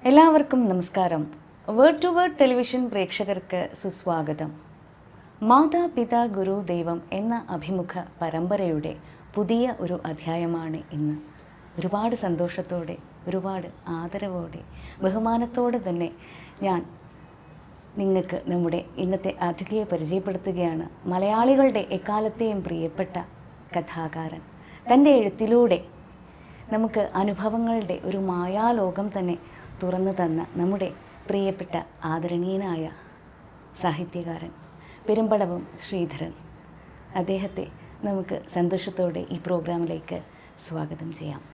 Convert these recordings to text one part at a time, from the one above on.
എല്ലാവർക്കും നമസ്കാരം word to word television പ്രേക്ഷകർക്ക് സുസ്വാഗതം മാതാപിതാ ഗുരു ദൈവം എന്ന അഭിമുഖ പരമ്പരയുടെ പുതിയ ഒരു അധ്യായമാണ് ഇന്ന് ഒരുപാട് സന്തോഷത്തോടെ ഒരുപാട് ആദരവോടെ ബഹുമാനത്തോടെ തന്നെ ഞാൻ നിങ്ങൾക്ക് നമ്മുടെ ഇന്നത്തെ അതിഥിയെ പരിചയപ്പെടുത്തുകയാണ് മലയാളികളുടെ എക്കാലത്തെയും പ്രിയപ്പെട്ട കഥാകാരൻ തൻ്റെ എഴുത്തിലൂടെ നമുക്ക് അനുഭവങ്ങളുടെ ഒരു മായാലോകം തന്നെ തുറന്നു തന്ന നമ്മുടെ പ്രിയപ്പെട്ട ആദരണീയനായ സാഹിത്യകാരൻ പെരുമ്പടവം ശ്രീധരൻ അദ്ദേഹത്തെ നമുക്ക് സന്തോഷത്തോടെ ഈ പ്രോഗ്രാമിലേക്ക് സ്വാഗതം ചെയ്യാം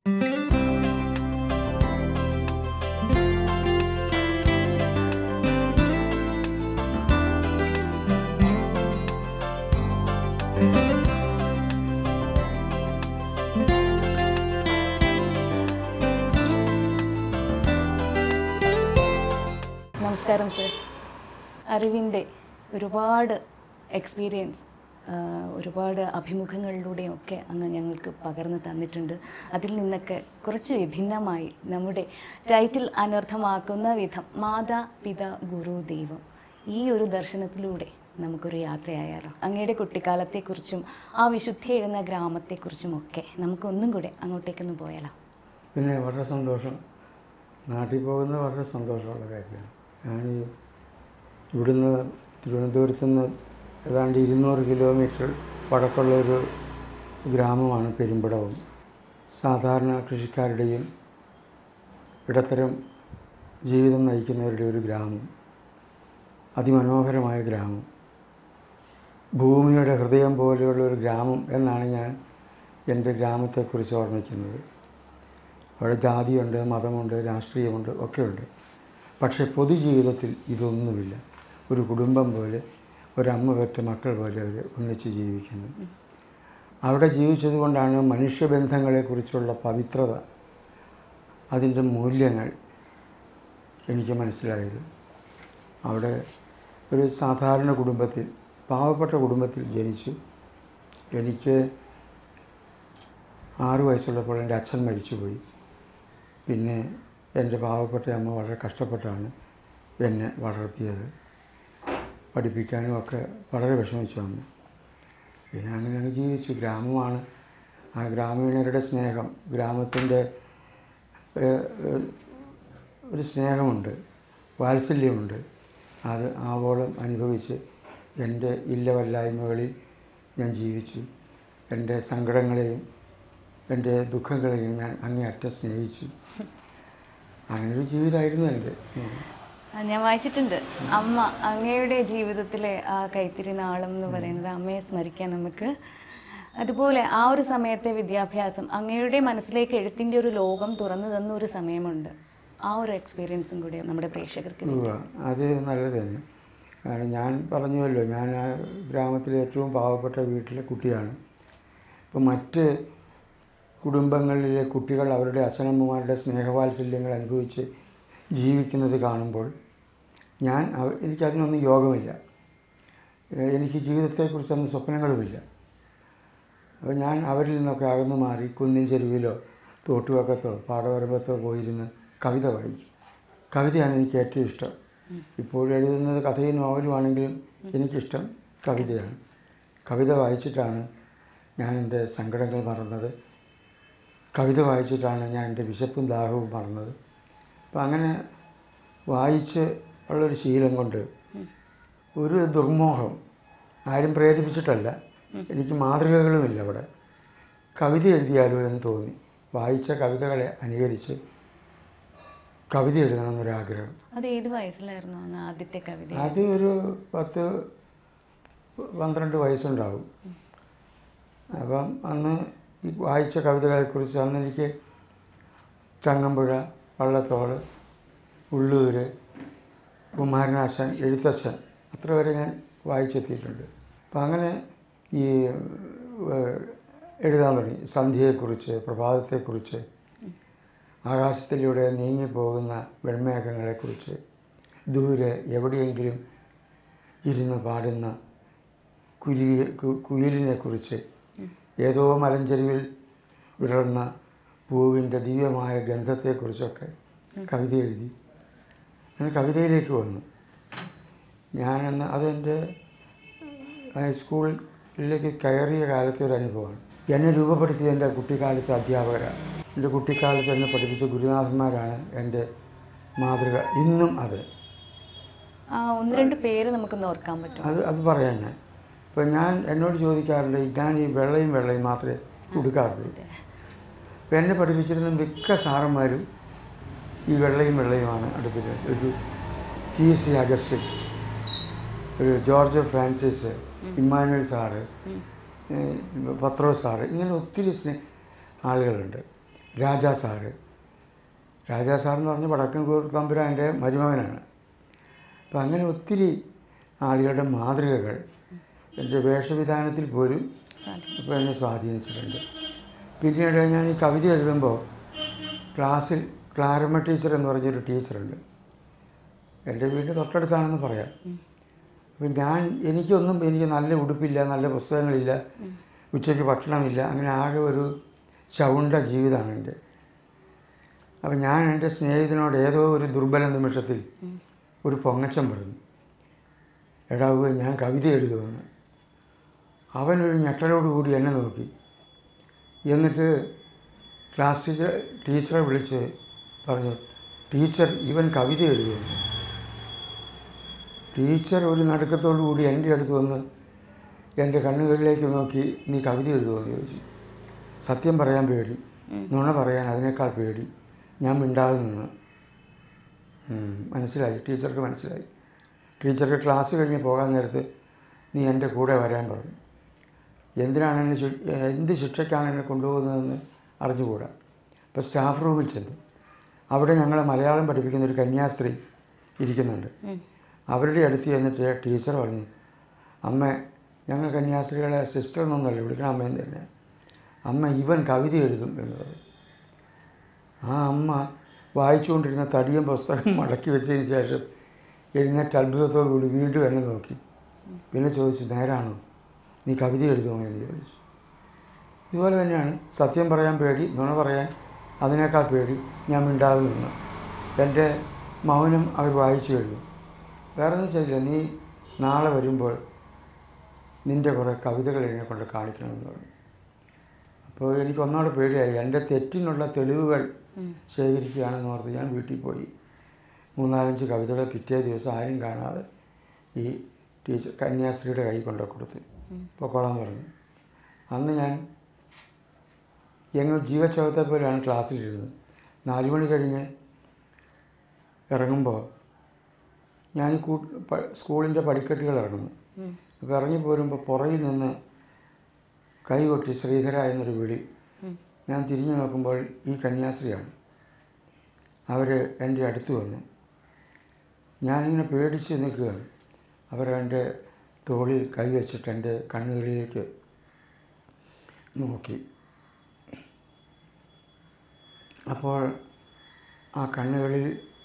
നമസ്കാരം സർ അറിവിൻ്റെ ഒരുപാട് എക്സ്പീരിയൻസ് ഒരുപാട് അഭിമുഖങ്ങളിലൂടെയും ഒക്കെ അങ്ങ് ഞങ്ങൾക്ക് പകർന്നു തന്നിട്ടുണ്ട് അതിൽ നിന്നൊക്കെ കുറച്ച് വിഭിന്നമായി നമ്മുടെ ടൈറ്റിൽ അനർത്ഥമാക്കുന്ന വിധം മാതാ പിത ഗുരു ദൈവം ഈ ഒരു ദർശനത്തിലൂടെ നമുക്കൊരു യാത്രയായാലോ അങ്ങയുടെ കുട്ടിക്കാലത്തെക്കുറിച്ചും ആ വിശുദ്ധി എഴുന്ന ഗ്രാമത്തെക്കുറിച്ചും ഒക്കെ നമുക്കൊന്നും കൂടെ അങ്ങോട്ടേക്കൊന്ന് പോയാലോ പിന്നെ വളരെ സന്തോഷം നാട്ടിൽ പോകുന്നത് വളരെ സന്തോഷമുള്ള കാര്യമാണ് ഞാൻ ഈ ഇവിടുന്ന് തിരുവനന്തപുരത്ത് നിന്ന് ഏതാണ്ട് ഇരുന്നൂറ് കിലോമീറ്റർ വടക്കുള്ള ഒരു ഗ്രാമമാണ് പെരുമ്പടവും സാധാരണ കൃഷിക്കാരുടെയും ഇടത്തരം ജീവിതം നയിക്കുന്നവരുടെ ഒരു ഗ്രാമം അതിമനോഹരമായ ഗ്രാമം ഭൂമിയുടെ ഹൃദയം പോലെയുള്ള ഒരു ഗ്രാമം എന്നാണ് ഞാൻ എൻ്റെ ഗ്രാമത്തെക്കുറിച്ച് ഓർമ്മിക്കുന്നത് അവിടെ ജാതിയുണ്ട് മതമുണ്ട് രാഷ്ട്രീയമുണ്ട് ഒക്കെയുണ്ട് പക്ഷേ പൊതുജീവിതത്തിൽ ഇതൊന്നുമില്ല ഒരു കുടുംബം പോലെ ഒരമ്മ പെറ്റ മക്കൾ പോലെ അവർ ഒന്നിച്ച് ജീവിക്കുന്നു അവിടെ ജീവിച്ചത് കൊണ്ടാണ് മനുഷ്യബന്ധങ്ങളെക്കുറിച്ചുള്ള പവിത്രത അതിൻ്റെ മൂല്യങ്ങൾ എനിക്ക് മനസ്സിലായത് അവിടെ ഒരു സാധാരണ കുടുംബത്തിൽ പാവപ്പെട്ട കുടുംബത്തിൽ ജനിച്ചു എനിക്ക് ആറു വയസ്സുള്ളപ്പോൾ എൻ്റെ അച്ഛൻ മരിച്ചുപോയി പിന്നെ എൻ്റെ പാവപ്പെട്ട അമ്മ വളരെ കഷ്ടപ്പെട്ടാണ് എന്നെ വളർത്തിയത് പഠിപ്പിക്കാനും ഒക്കെ വളരെ വിഷമിച്ചു അമ്മ പിന്നെ അങ്ങനെ അങ്ങ് ജീവിച്ചു ഗ്രാമമാണ് ആ ഗ്രാമീണരുടെ സ്നേഹം ഗ്രാമത്തിൻ്റെ ഏഹ്, ഏഹ്, ഒരു സ്നേഹമുണ്ട് വാത്സല്യമുണ്ട് അത് ആവോളം അനുഭവിച്ച് എൻ്റെ ഇല്ലവല്ലായ്മകളിൽ ഞാൻ ജീവിച്ചു എൻ്റെ സങ്കടങ്ങളെയും എൻ്റെ ദുഃഖങ്ങളെയും ഞാൻ അങ്ങേയറ്റം സ്നേഹിച്ചു അങ്ങനൊരു ജീവിതമായിരുന്നു എൻ്റെ ഉം. ആ, ഞാൻ വായിച്ചിട്ടുണ്ട് അമ്മ അങ്ങയുടെ ജീവിതത്തിലെ ആ കൈത്തിരി നാളം എന്ന് പറയുന്നത് അമ്മയെ സ്മരിക്കാൻ നമുക്ക് അതുപോലെ ആ ഒരു സമയത്തെ വിദ്യാഭ്യാസം അങ്ങയുടെ മനസ്സിലേക്ക് എഴുത്തിൻ്റെ ഒരു ലോകം തുറന്നു തന്ന ഒരു സമയമുണ്ട് ആ ഒരു എക്സ്പീരിയൻസും കൂടി നമ്മുടെ പ്രേക്ഷകർക്ക് വേണ്ടി. ഉവ്വ. അത് നല്ലത് തന്നെ കാരണം ഞാൻ പറഞ്ഞുവല്ലോ ഞാൻ ആ ഗ്രാമത്തിലെ ഏറ്റവും പാവപ്പെട്ട വീട്ടിലെ കുട്ടിയാണ് ഇപ്പോൾ മറ്റ് കുടുംബങ്ങളിലെ കുട്ടികൾ അവരുടെ അച്ഛനമ്മമാരുടെ സ്നേഹവാത്സല്യങ്ങൾ അനുഭവിച്ച് ജീവിക്കുന്നത് കാണുമ്പോൾ ഞാൻ അവ എനിക്കതിനൊന്നും യോഗമില്ല ഏഹ് എനിക്ക് ജീവിതത്തെക്കുറിച്ചൊന്നും സ്വപ്നങ്ങളുമില്ല അപ്പോൾ ഞാൻ അവരിൽ നിന്നൊക്കെ അകന്നു മാറി കുന്നിൻ ചെരുവിലോ തോട്ടുവക്കത്തോ പാടവരമ്പത്തോ പോയിരുന്ന് കവിത വായിക്കും കവിതയാണ് എനിക്ക് ഏറ്റവും ഇഷ്ടം ഇപ്പോൾ എഴുതുന്നത് കഥയും നോവലുമാണെങ്കിലും എനിക്കിഷ്ടം കവിതയാണ് കവിത വായിച്ചിട്ടാണ് ഞാൻ എൻ്റെ സങ്കടങ്ങൾ മറന്നത് കവിത വായിച്ചിട്ടാണ് ഞാൻ എൻ്റെ വിശപ്പും ദാഹവും മറന്നത് അപ്പം അങ്ങനെ വായിച്ച് ഉള്ളൊരു ശീലം കൊണ്ട് ഒരു ദുർമോഹം ആരും പ്രേരിപ്പിച്ചിട്ടല്ല എനിക്ക് മാതൃകകളുമില്ല അവിടെ കവിത എഴുതിയാലോ എന്ന് തോന്നി വായിച്ച കവിതകളെ അനുകരിച്ച് കവിത എഴുതണമെന്നൊരാഗ്രഹം അത് ഏത് വയസ്സിലായിരുന്നു അങ്ങ് ആദ്യത്തെ കവിത അത് ഒരു പത്ത് പന്ത്രണ്ട് വയസ്സുണ്ടാവും അപ്പം അന്ന് ഈ വായിച്ച കവിതകളെക്കുറിച്ച് അന്ന് എനിക്ക് ചങ്ങമ്പുഴ വള്ളത്തോൾ ഉള്ളൂര് കുമാരനാശൻ എഴുത്തച്ഛൻ അത്ര വരെ ഞാൻ വായിച്ചെത്തിയിട്ടുണ്ട് അപ്പം അങ്ങനെ ഈ ഏഹ്, എഴുതാൻ തുടങ്ങി സന്ധ്യയെക്കുറിച്ച് പ്രഭാതത്തെക്കുറിച്ച് ആകാശത്തിലൂടെ നീങ്ങിപ്പോകുന്ന വെൺമേഘങ്ങളെക്കുറിച്ച് ദൂരെ എവിടെയെങ്കിലും ഇരുന്ന് പാടുന്ന കുരുവിയെ കു- കുയിലിനെക്കുറിച്ച് ഏതോ മലഞ്ചെരുവിൽ വിടർന്ന പൂവിൻ്റെ ദിവ്യമായ ഗന്ധത്തെക്കുറിച്ചൊക്കെ കവിത എഴുതി ഞാൻ കവിതയിലേക്ക് വന്നു ഞാനെന്ന് അതെൻ്റെ ഹൈസ്കൂളിലേക്ക് കയറിയ കാലത്തെ ഒരു അനുഭവമാണ് എന്നെ രൂപപ്പെടുത്തിയ എൻ്റെ കുട്ടിക്കാലത്തെ അധ്യാപകരാണ് എൻ്റെ കുട്ടിക്കാലത്ത് എന്നെ പഠിപ്പിച്ച ഗുരുനാഥന്മാരാണ് എൻ്റെ മാതൃക ഇന്നും അത് ആ ഒന്ന് രണ്ട് പേര് നമുക്കൊന്ന് ഓർക്കാൻ പറ്റും അത് അത് പറയാം ഞാൻ ഇപ്പം ഞാൻ എന്നോട് ചോദിക്കാറുണ്ട് ഞാൻ ഈ വെള്ളയും വെള്ളയും മാത്രമേ കൊടുക്കാറുള്ളൂ അപ്പം എന്നെ പഠിപ്പിച്ചിരുന്ന മിക്ക സാറന്മാരും ഈ വെള്ളയും വെള്ളയുമാണ് അടുപ്പിൽ ഒരു ടി സി അഗസ്റ്റിൻ ഒരു ജോർജ് ഫ്രാൻസിസ് ഇമ്മാനുവൽ സാറ് ഏഹ് പത്രോ സാറ് ഇങ്ങനെ ഒത്തിരി സ്നേ ആളുകളുണ്ട് രാജാ സാറ് രാജാ സാറെന്ന് പറഞ്ഞ വടക്കൻകൂർ തമ്പുരാൻ്റെ മരുമകനാണ് അപ്പം അങ്ങനെ ഒത്തിരി ആളുകളുടെ മാതൃകകൾ എൻ്റെ വേഷവിധാനത്തിൽ പോലും സാധിക്കും ഇപ്പോൾ എന്നെ സ്വാധീനിച്ചിട്ടുണ്ട് പിന്നീട് ഞാൻ ഈ കവിത എഴുതുമ്പോൾ ക്ലാസ്സിൽ ക്ലാരമ്മ ടീച്ചർ എന്ന് പറഞ്ഞൊരു ടീച്ചറുണ്ട് എൻ്റെ വീട് തൊട്ടടുത്താണെന്ന് പറയാം അപ്പം ഞാൻ എനിക്കൊന്നും എനിക്ക് നല്ല ഉടുപ്പില്ല നല്ല പുസ്തകങ്ങളില്ല ഉച്ചയ്ക്ക് ഭക്ഷണമില്ല അങ്ങനെ ആകെ ഒരു ചവുണ്ട ജീവിതമാണ് എൻ്റെ അപ്പം ഞാൻ എൻ്റെ സ്നേഹിതനോട് ഏതോ ഒരു ദുർബല നിമിഷത്തിൽ ഒരു പൊങ്ങച്ചം പറഞ്ഞു എടാവ് ഞാൻ കവിത എഴുതുമെന്ന് അവനൊരു ഞെട്ടലോടുകൂടി എന്നെ നോക്കി എന്നിട്ട് ക്ലാസ് ടീച്ചർ ടീച്ചറെ വിളിച്ച് പറഞ്ഞു ടീച്ചർ ഇവൻ കവിത എഴുതുമെന്ന് ടീച്ചർ ഒരു നടുക്കത്തോടു കൂടി എൻ്റെ അടുത്ത് വന്ന് എൻ്റെ കണ്ണുകളിലേക്ക് നോക്കി നീ കവിത എഴുതുമെന്ന് ചോദിച്ചു സത്യം പറയാൻ പേടി നുണ പറയാൻ അതിനേക്കാൾ പേടി ഞാൻ മിണ്ടാതെ നിന്ന് ഉം, മനസ്സിലായി ടീച്ചർക്ക് മനസ്സിലായി ടീച്ചർക്ക് ക്ലാസ് കഴിഞ്ഞ് പോകാൻ നേരത്ത് നീ എൻ്റെ കൂടെ വരാൻ പറഞ്ഞു എന്തിനാണ് എന്നെ ശി- എന്ത് ശിക്ഷയ്ക്കാണ് എന്നെ കൊണ്ടുപോകുന്നതെന്ന് അറിഞ്ഞുകൂടാ അപ്പോൾ സ്റ്റാഫ് റൂമിൽ ചെന്നു അവിടെ ഞങ്ങളെ മലയാളം പഠിപ്പിക്കുന്ന ഒരു കന്യാസ്ത്രീ ഇരിക്കുന്നുണ്ട് അവരുടെ അടുത്ത് ചെന്നിട്ട് ടീച്ചർ പറഞ്ഞു അമ്മ ഞങ്ങൾ കന്യാസ്ത്രീകളെ സിസ്റ്റർ എന്നൊന്നല്ല വിളിക്കണം അമ്മയെന്ന് തന്നെ അമ്മ ഇവൻ കവിത എഴുതും എന്ന് പറഞ്ഞു ആ അമ്മ വായിച്ചുകൊണ്ടിരുന്ന തടിയും പുസ്തകം മടക്കി വെച്ചതിന് ശേഷം എഴുന്നേറ്റ് അത്ഭുതത്തോടു കൂടി വീണ്ടും എന്നെ നോക്കി പിന്നെ ചോദിച്ചു നേരാണോ നീ കവിത എഴുതുമോ എന്ന് ചോദിച്ചു ഇതുപോലെ തന്നെയാണ് സത്യം പറയാൻ പേടി നുണ പറയാൻ അതിനേക്കാൾ പേടി ഞാൻ മിണ്ടാതെ നിന്നു എൻ്റെ മൗനം അവർ വായിച്ചു കഴിഞ്ഞു വേറെ ഒന്നും ചെയ്തില്ല നീ നാളെ വരുമ്പോൾ നിൻ്റെ കുറേ കവിതകൾ എന്നെ കൊണ്ട് കാണിക്കണമെന്ന് പറഞ്ഞു അപ്പോൾ എനിക്ക് ഒന്നുകൂടെ പേടിയായി എൻ്റെ തെറ്റിനുള്ള തെളിവുകൾ ശേഖരിക്കുകയാണെന്ന് ഓർത്ത് ഞാൻ വീട്ടിൽ പോയി മൂന്നാലഞ്ച് കവിതകൾ പിറ്റേ ദിവസം ആരും കാണാതെ ഈ ടീച്ചർ കന്യാസ്ത്രീയുടെ കൈ കൊണ്ടു കൊടുത്ത് പൊക്കോളാൻ പറഞ്ഞു അന്ന് ഞാൻ എങ്ങനെ ജീവച്ചവത്തെ പോലെയാണ് ക്ലാസ്സിലിരുന്നത് നാല് മണി കഴിഞ്ഞ് ഇറങ്ങുമ്പോൾ ഞാൻ കൂ പ- സ്കൂളിൻ്റെ പടിക്കെട്ടുകൾ ഇറങ്ങുന്നു അപ്പോൾ ഇറങ്ങി പോരുമ്പോൾ പുറകിൽ നിന്ന് കൈ കൊട്ടി ശ്രീധര എന്നൊരു വിളി ഞാൻ തിരിഞ്ഞു നോക്കുമ്പോൾ ഈ കന്യാസ്ത്രീയാണ് അവർ എൻ്റെ അടുത്ത് വന്നു ഞാനിങ്ങനെ പേടിച്ച് നിൽക്കുകയാണ് അവർ എൻ്റെ തോളിൽ കൈ വെച്ചിട്ട് എൻ്റെ കണ്ണുകളിലേക്ക് നോക്കി അപ്പോൾ ആ കണ്ണുകളിൽ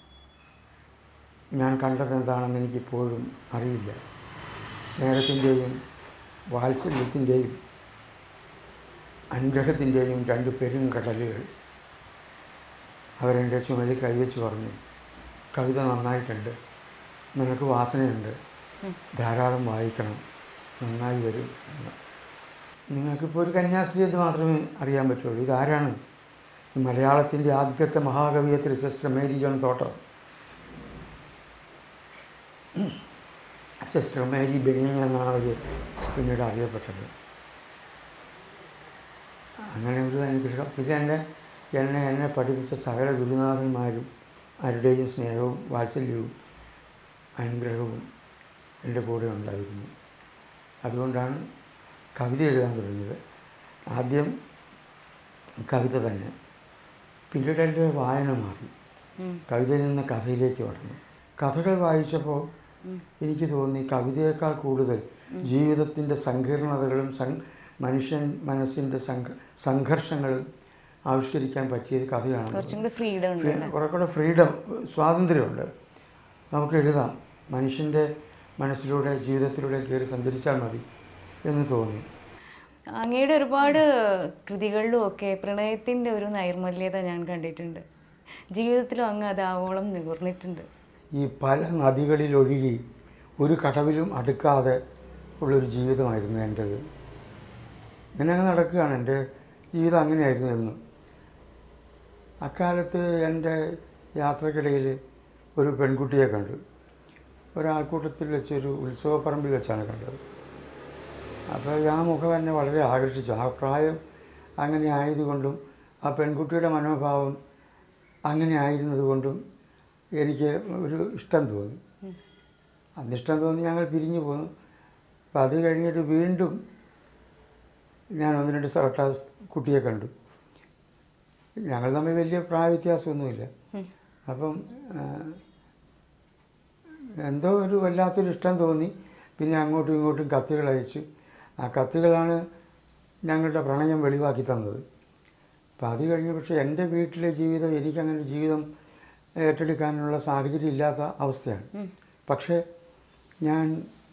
ഞാൻ കണ്ടത് എന്താണെന്ന് എനിക്കിപ്പോഴും അറിയില്ല സ്നേഹത്തിൻ്റെയും വാത്സല്യത്തിൻ്റെയും അനുഗ്രഹത്തിൻ്റെയും രണ്ട് പെരുങ്കടലുകൾ അവരെൻ്റെ ചുമലിൽ കൈവച്ച് പറഞ്ഞു കവിത നന്നായിട്ടുണ്ട് നിനക്ക് വാസനയുണ്ട് ധാരാളം വായിക്കണം നന്നായി വരും എന്ന് നിങ്ങൾക്കിപ്പോൾ ഒരു കന്യാസ്ത്രീ എന്ന് മാത്രമേ അറിയാൻ പറ്റുള്ളൂ ഇതാരാണ് ഈ മലയാളത്തിൻ്റെ ആദ്യത്തെ മഹാകവിയത്രി സിസ്റ്റർ മേരി ജോൺ തോട്ടർ സിസ്റ്റർ മേരി ബെനിയ എന്നാണ് അവർ പിന്നീട് അറിയപ്പെട്ടത് അങ്ങനെ ഒരു അനുഗ്രഹം പിന്നെ എൻ്റെ എന്നെ എന്നെ പഠിപ്പിച്ച സകല ഗുരുനാഥന്മാരും ആരുടെയും സ്നേഹവും വാത്സല്യവും അനുഗ്രഹവും എൻ്റെ കൂടെ ഉണ്ടായിരുന്നു അതുകൊണ്ടാണ് കവിത എഴുതാൻ തുടങ്ങിയത് ആദ്യം കവിത തന്നെ പിന്നീട് എൻ്റെ വായന മാറി കവിതയിൽ നിന്ന് കഥയിലേക്ക് വന്നു കഥകൾ വായിച്ചപ്പോൾ എനിക്ക് തോന്നി കവിതയേക്കാൾ കൂടുതൽ ജീവിതത്തിൻ്റെ സങ്കീർണതകളും സം- മനുഷ്യൻ മനസ്സിൻ്റെ സംഘ സംഘർഷങ്ങളും ആവിഷ്കരിക്കാൻ പറ്റിയത് കഥയാണ് കുറച്ചും കൂടി ഫ്രീഡം ഉണ്ട് ഫ്രീ- കുറെ കൂടെ ഫ്രീഡം സ്വാതന്ത്ര്യമുണ്ട് നമുക്ക് എഴുതാം മനുഷ്യൻ്റെ മനസ്സിലൂടെ ജീവിതത്തിലൂടെ കയറി സഞ്ചരിച്ചാൽ മതി എന്ന് തോന്നി അങ്ങയുടെ ഒരുപാട് കൃതികളിലും ഒക്കെ പ്രണയത്തിൻ്റെ ഒരു നൈർമല്യത ഞാൻ കണ്ടിട്ടുണ്ട് ജീവിതത്തിലും അങ്ങ് അത് ആവോളം നിവർന്നിട്ടുണ്ട് ഈ പല നദികളിൽ ഒഴുകി ഒരു കടവിലും അടുക്കാതെ ഉള്ളൊരു ജീവിതമായിരുന്നു എൻ്റേത് ഇങ്ങനെ അങ്ങ് നടക്കുകയാണ് എൻ്റെ ജീവിതം അങ്ങനെയായിരുന്നു എന്നും അക്കാലത്ത് എൻ്റെ യാത്രക്കിടയിൽ ഒരു പെൺകുട്ടിയെ കണ്ടു ഒരാൾക്കൂട്ടത്തിൽ വെച്ചൊരു ഉത്സവപ്പറമ്പിൽ വെച്ചാണ് കണ്ടത് അപ്പോൾ ആ മുഖം എന്നെ വളരെ ആകർഷിച്ചു ആ പ്രായം അങ്ങനെ ആയതുകൊണ്ടും ആ പെൺകുട്ടിയുടെ മനോഭാവം അങ്ങനെ ആയിരുന്നതുകൊണ്ടും എനിക്ക് ഒരു ഇഷ്ടം തോന്നി അന്നിഷ്ടം തോന്നി ഞങ്ങൾ പിരിഞ്ഞു പോന്നു അപ്പം അത് കഴിഞ്ഞിട്ട് വീണ്ടും ഞാൻ ഒന്ന് രണ്ട് സട്ട കുട്ടിയെ കണ്ടു ഞങ്ങൾ തമ്മിൽ വലിയ പ്രായ വ്യത്യാസമൊന്നുമില്ല അപ്പം ആ, എന്തോ ഒരു വല്ലാത്തൊരു ഇഷ്ടം തോന്നി പിന്നെ അങ്ങോട്ടും ഇങ്ങോട്ടും കത്തുകൾ അയച്ചു ആ കത്തുകളാണ് ഞങ്ങളുടെ പ്രണയം വെളിവാക്കി തന്നത് അപ്പം അത് കഴിഞ്ഞ് പക്ഷേ എൻ്റെ വീട്ടിലെ ജീവിതം എനിക്കങ്ങനെ ഒരു ജീവിതം ഏറ്റെടുക്കാനുള്ള സാഹചര്യം ഇല്ലാത്ത അവസ്ഥയാണ് പക്ഷേ ഞാൻ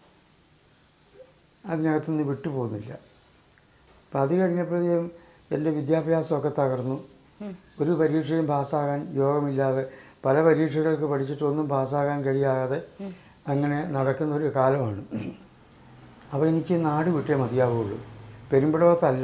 അതിനകത്തുനിന്ന് വിട്ടുപോകുന്നില്ല അപ്പം അത് കഴിഞ്ഞപ്പോഴത്തേക്കും എൻ്റെ വിദ്യാഭ്യാസമൊക്കെ തകർന്നു ഒരു പരീക്ഷയും പാസ്സാകാൻ യോഗമില്ലാതെ പല പരീക്ഷകൾക്ക് പഠിച്ചിട്ടൊന്നും പാസ്സാകാൻ കഴിയാതെ അങ്ങനെ നടക്കുന്ന ഒരു കാലമാണ് അപ്പോൾ എനിക്ക് നാട് വിട്ടേ മതിയാവുള്ളൂ പെരുമ്പടവത്തല്ല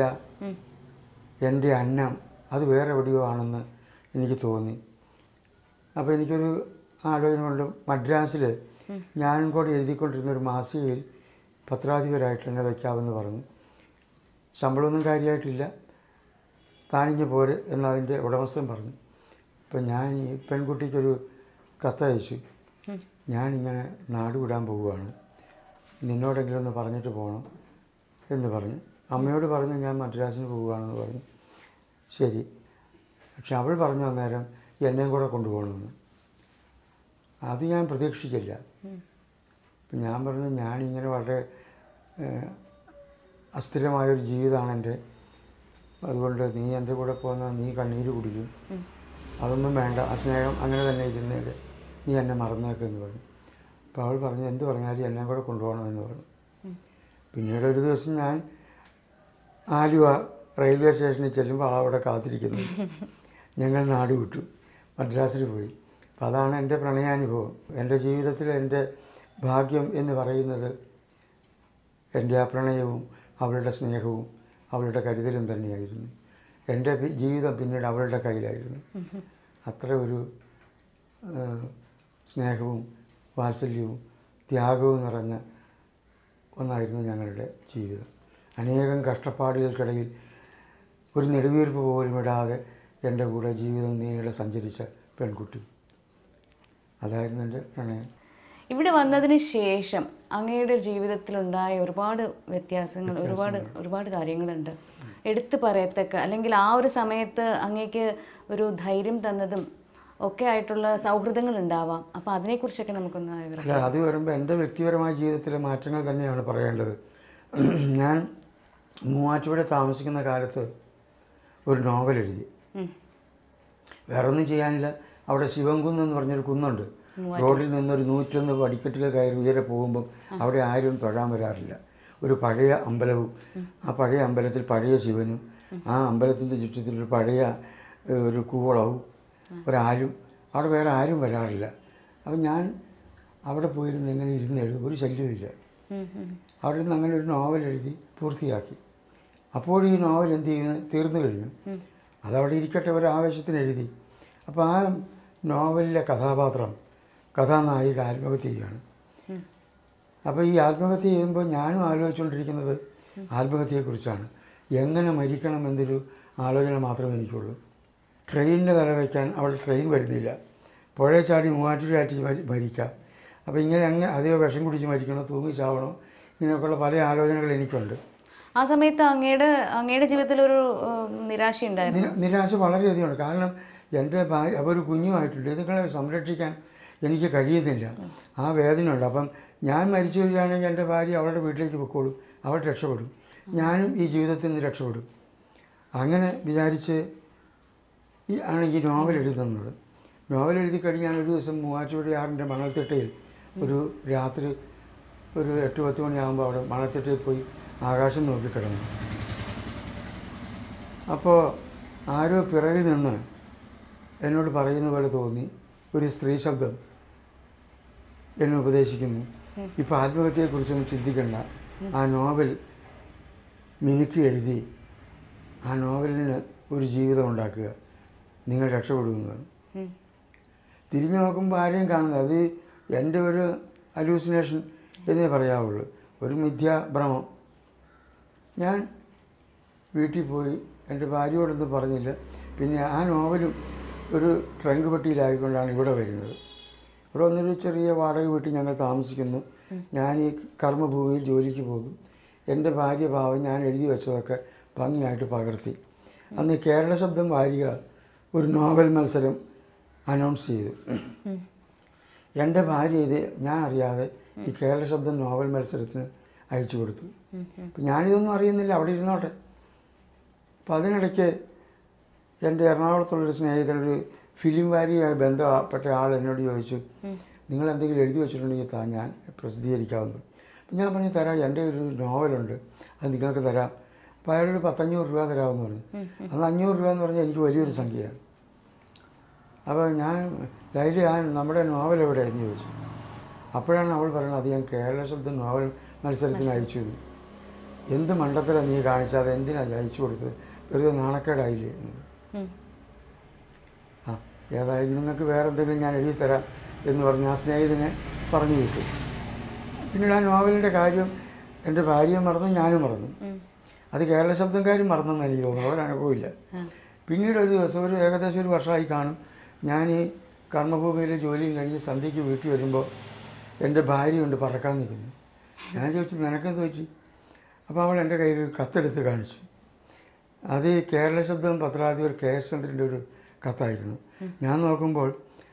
എൻ്റെ അന്നം അത് വേറെ എവിടെയോ ആണെന്ന് എനിക്ക് തോന്നി അപ്പോൾ എനിക്കൊരു ആലോചന കൊണ്ട് മദ്രാസിൽ ഞാനും കൂടെ എഴുതിക്കൊണ്ടിരുന്ന ഒരു മാസികയിൽ പത്രാധിപരായിട്ട് എന്നെ വയ്ക്കാമെന്ന് പറഞ്ഞു ശമ്പളമൊന്നും കാര്യമായിട്ടില്ല താനിഞ്ഞ് പോര് എന്നതിൻ്റെ ഉടമസ്ഥൻ പറഞ്ഞു അപ്പം ഞാൻ ഈ പെൺകുട്ടിക്കൊരു കത്തയച്ചു ഞാനിങ്ങനെ നാട് വിടാൻ പോവുകയാണ് നിന്നോടെങ്കിലും ഒന്ന് പറഞ്ഞിട്ട് പോകണം എന്ന് പറഞ്ഞു അമ്മയോട് പറഞ്ഞു ഞാൻ മദ്രാസിന് പോവുകയാണെന്ന് പറഞ്ഞു ശരി പക്ഷെ അവൾ പറഞ്ഞു അന്നേരം എന്നെയും കൂടെ കൊണ്ടുപോകണമെന്ന് അത് ഞാൻ പ്രതീക്ഷിച്ചില്ല അപ്പം ഞാൻ പറഞ്ഞു ഞാനിങ്ങനെ വളരെ ഏഹ്, അസ്ഥിരമായൊരു ജീവിതമാണ് എൻ്റെ അതുകൊണ്ട് നീ എൻ്റെ കൂടെ പോകുന്ന നീ കണ്ണീര് കുടിക്കും അതൊന്നും വേണ്ട ആ സ്നേഹം അങ്ങനെ തന്നെ ഇരുന്നേക്ക് നീ എന്നെ മറന്നേക്കെന്ന് പറഞ്ഞു അപ്പോൾ അവൾ പറഞ്ഞു എന്ത് പറഞ്ഞാലും എന്നെ കൂടെ കൊണ്ടുപോകണമെന്ന് പറഞ്ഞു പിന്നീട് ഒരു ദിവസം ഞാൻ ആലുവ റെയിൽവേ സ്റ്റേഷനിൽ ചെല്ലുമ്പോൾ അവിടെ കാത്തിരിക്കുന്നു ഞങ്ങൾ നാട് വിട്ടു മദ്രാസിൽ പോയി അപ്പം അതാണ് എൻ്റെ പ്രണയാനുഭവം എൻ്റെ ജീവിതത്തിൽ എൻ്റെ ഭാഗ്യം എന്ന് പറയുന്നത് എൻ്റെ ആ പ്രണയവും അവളുടെ സ്നേഹവും അവളുടെ കരുതലും തന്നെയായിരുന്നു എൻ്റെ പി- ജീവിതം പിന്നീട് അവളുടെ കയ്യിലായിരുന്നു അത്ര ഒരു ആ, സ്നേഹവും വാത്സല്യവും ത്യാഗവും നിറഞ്ഞ ഒന്നായിരുന്നു ഞങ്ങളുടെ ജീവിതം അനേകം കഷ്ടപ്പാടുകൾക്കിടയിൽ ഒരു നെടുവീർപ്പ് പോലും ഇടാതെ എൻ്റെ കൂടെ ജീവിതം നീളെ സഞ്ചരിച്ച പെൺകുട്ടി അതായിരുന്നു എൻ്റെ പ്രണയം ഇവിടെ വന്നതിന് ശേഷം അങ്ങയുടെ ജീവിതത്തിലുണ്ടായ ഒരുപാട് വ്യത്യാസങ്ങൾ ഒരുപാട് ഒരുപാട് കാര്യങ്ങളുണ്ട് എടുത്തു പറയത്തക്ക അല്ലെങ്കിൽ ആ ഒരു സമയത്ത് അങ്ങേക്ക് ഒരു ധൈര്യം തന്നതും ഒക്കെ ആയിട്ടുള്ള സൗഹൃദങ്ങൾ ഉണ്ടാവാം അപ്പം അതിനെക്കുറിച്ചൊക്കെ നമുക്കൊന്ന് വിവരം അല്ല അത് വരുമ്പോൾ എൻ്റെ വ്യക്തിപരമായ ജീവിതത്തിലെ മാറ്റങ്ങൾ തന്നെയാണ് പറയേണ്ടത് ഞാൻ മൂവാറ്റുപുഴ താമസിക്കുന്ന കാലത്ത് ഒരു നോവൽ എഴുതി ഉം. വേറെ ഒന്നും ചെയ്യാനില്ല അവിടെ ശിവൻകുന്ന് എന്ന് പറഞ്ഞൊരു കുന്നുണ്ട് റോഡിൽ നിന്നൊരു നൂറ്റൊന്ന് പടിക്കെട്ടുകൾ കയറി ഉയരെ പോകുമ്പം അവിടെ ആരും തൊഴാൻ വരാറില്ല ഒരു പഴയ അമ്പലവും ആ പഴയ അമ്പലത്തിൽ പഴയ ശിവനും ആ അമ്പലത്തിൻ്റെ ചുറ്റത്തിൽ ഒരു പഴയ ഏഹ്, ഒരു കൂവളവും ഒരാരും അവിടെ വേറെ ആരും വരാറില്ല അപ്പം ഞാൻ അവിടെ പോയിരുന്ന് ഇങ്ങനെ ഇരുന്ന് എഴുതും ഒരു ശല്യമില്ല ഉം, ഉം. അവിടെ നിന്ന് അങ്ങനെ ഒരു നോവൽ എഴുതി പൂർത്തിയാക്കി അപ്പോൾ ഈ നോവൽ എന്ത് ചെയ്യുന്നു തീർന്നു കഴിഞ്ഞു അതവിടെ ഇരിക്കട്ടെ ഒരു ആവേശത്തിന് എഴുതി അപ്പോൾ ആ നോവലിലെ കഥാപാത്രം കഥാനായിക ആത്മഹത്യ ചെയ്യുകയാണ് അപ്പോൾ ഈ ആത്മഹത്യ ചെയ്യുമ്പോൾ ഞാനും ആലോചിച്ചുകൊണ്ടിരിക്കുന്നത് ആത്മഹത്യയെക്കുറിച്ചാണ് എങ്ങനെ മരിക്കണം എന്നൊരു ആലോചന മാത്രമേ എനിക്കുള്ളൂ ട്രെയിനിൻ്റെ തല വയ്ക്കാൻ അവിടെ ട്രെയിൻ വരുന്നില്ല പുഴ ചാടി മൂവാറ്റുപുഴയായിട്ട് മരി- മരിക്കാം അപ്പോൾ ഇങ്ങനെ അങ്ങനെ അതേ വിഷം കുടിച്ച് മരിക്കണോ തൂങ്ങി ചാവണോ ഇങ്ങനെയൊക്കെയുള്ള പല ആലോചനകൾ എനിക്കുണ്ട് ആ സമയത്ത് അങ്ങയുടെ അങ്ങയുടെ ജീവിതത്തിൽ ഒരു നിരാശ ഉണ്ടായിരുന്നു നിര- നിരാശ വളരെയധികമുണ്ട് കാരണം എൻ്റെ ഭാര്യ അപ്പോൾ ഒരു കുഞ്ഞുമായിട്ടുണ്ട് ഇതുങ്ങളെ സംരക്ഷിക്കാൻ എനിക്ക് കഴിയുന്നില്ല ആ വേദനയുണ്ട് അപ്പം ഞാൻ മരിച്ചു വരികയാണെങ്കിൽ എൻ്റെ ഭാര്യ അവളുടെ വീട്ടിലേക്ക് പൊക്കോളും അവൾ രക്ഷപ്പെടും ഞാനും ഈ ജീവിതത്തിൽ നിന്ന് രക്ഷപ്പെടും അങ്ങനെ വിചാരിച്ച് ഈ ആണ് ഈ നോവൽ എഴുതുന്നത് നോവൽ എഴുതി കഴിഞ്ഞ് ഞാൻ ഒരു ദിവസം മൂവാറ്റുപുഴയാറിൻ്റെ മണൽത്തിട്ടയിൽ ഒരു രാത്രി ഒരു എട്ട് പത്ത് മണിയാകുമ്പോൾ അവിടെ മണൽത്തിട്ടയിൽ പോയി ആകാശം നോക്കി കിടന്നു അപ്പോൾ ആരോ പിറകിൽ നിന്ന് എന്നോട് പറയുന്ന പോലെ തോന്നി ഒരു സ്ത്രീ ശബ്ദം എന്നെ ഉപദേശിക്കുന്നു ഇപ്പോൾ ആത്മഹത്യയെക്കുറിച്ചൊന്നും ചിന്തിക്കണ്ട ആ നോവൽ മിനുക്കി എഴുതി ആ നോവലിന് ഒരു ജീവിതം ഉണ്ടാക്കുക നിങ്ങൾ രക്ഷപ്പെടുമെന്ന് പറഞ്ഞു ഉം. തിരിഞ്ഞു നോക്കുമ്പോൾ ആരെയും കാണുന്നത് അത് എൻ്റെ ഒരു അലൂസിനേഷൻ എന്നേ പറയാവുള്ളൂ ഒരു മിഥ്യാഭ്രമം ഞാൻ വീട്ടിൽ പോയി എൻ്റെ ഭാര്യയോടൊന്നും പറഞ്ഞില്ല പിന്നെ ആ നോവലും ഒരു ട്രങ്ക് പെട്ടിയിലായിക്കൊണ്ടാണ് ഇവിടെ വരുന്നത് ഇവിടെ വന്നൊരു ചെറിയ വാടക വീട്ടിൽ ഞങ്ങൾ താമസിക്കുന്നു ഞാൻ ഈ കർമ്മഭൂമിയിൽ ജോലിക്ക് പോകും എൻ്റെ ഭാര്യ ഭാവം ഞാൻ എഴുതി വെച്ചതൊക്കെ ഭംഗിയായിട്ട് പകർത്തി അന്ന് ഈ കേരള ശബ്ദം വാരിക ഒരു നോവൽ മത്സരം അനൗൺസ് ചെയ്തു എൻ്റെ ഭാര്യ ഇത് ഞാൻ അറിയാതെ ഈ കേരള ശബ്ദം നോവൽ മത്സരത്തിന് അയച്ചു കൊടുത്തു അപ്പം ഞാനിതൊന്നും അറിയുന്നില്ല അവിടെ ഇരുന്നോട്ടെ അപ്പം അതിനിടയ്ക്ക് എൻ്റെ എറണാകുളത്തുള്ളൊരു സ്നേഹിതൻ ഒരു ഫിലിം വാരിയുമായി ബന്ധപ്പെട്ട ആൾ എന്നോട് ചോദിച്ചു നിങ്ങൾ എന്തെങ്കിലും എഴുതി വെച്ചിട്ടുണ്ടെങ്കിൽ താ ഞാൻ പ്രസിദ്ധീകരിക്കാവുന്നു അപ്പം ഞാൻ പറഞ്ഞു തരാം എൻ്റെ ഒരു നോവലുണ്ട് അത് നിങ്ങൾക്ക് തരാം അപ്പോൾ അയാളൊരു പത്തഞ്ഞൂറ് രൂപ തരാമെന്ന് പറഞ്ഞു അന്ന് അഞ്ഞൂറ് രൂപ എന്ന് പറഞ്ഞാൽ എനിക്ക് വലിയൊരു സംഖ്യയാണ് അപ്പോൾ ഞാൻ ലൈലി ആ നമ്മുടെ നോവൽ എവിടെ എന്ന് ചോദിച്ചു അപ്പോഴാണ് അവൾ പറയുന്നത് അത് ഞാൻ കേരള ശബ്ദം നോവൽ മത്സരത്തിന് അയച്ചു എന്ന്. എന്ത് മണ്ടത്തിലാണ് നീ കാണിച്ചാൽ എന്തിനാണ് അയച്ചു കൊടുത്തത് വെറുതെ നാണക്കേടായില്ലേ എന്ന്. ഉം. ആ ഏതായാലും നിങ്ങൾക്ക് വേറെ എന്തെങ്കിലും ഞാൻ എഴുതി തരാം എന്ന് പറഞ്ഞ് ആ സ്നേഹിതനെ പറഞ്ഞു വിട്ടു പിന്നീട് ആ നോവലിൻ്റെ കാര്യം എൻ്റെ ഭാര്യയും മറന്നു ഞാനും മറന്നു ഉം. അത് കേരള ശബ്ദംകാരും മറന്നെന്ന് എനിക്ക് തോന്നുന്നു ഒരനുഭവമില്ല പിന്നീട് ഒരു ദിവസം ഒരു ഏകദേശം ഒരു വർഷമായി കാണും ഞാൻ ഈ കർമ്മഭൂമിയിലെ ജോലിയും കഴിഞ്ഞ് സന്ധ്യയ്ക്ക് വീട്ടിൽ വരുമ്പോൾ എൻ്റെ ഭാര്യയുണ്ട് പറക്കാൻ നിൽക്കുന്നു ഞാൻ ചോദിച്ചു നിനക്കെന്ത് പറ്റി അപ്പോൾ അവൾ എൻ്റെ കയ്യിൽ ഒരു കത്തെടുത്ത് കാണിച്ചു അത് ഈ കേരള ശബ്ദം പത്രാധിപർ കെ എസ് ചന്ദ്രൻ്റെ ഒരു കത്തായിരുന്നു ഞാൻ നോക്കുമ്പോൾ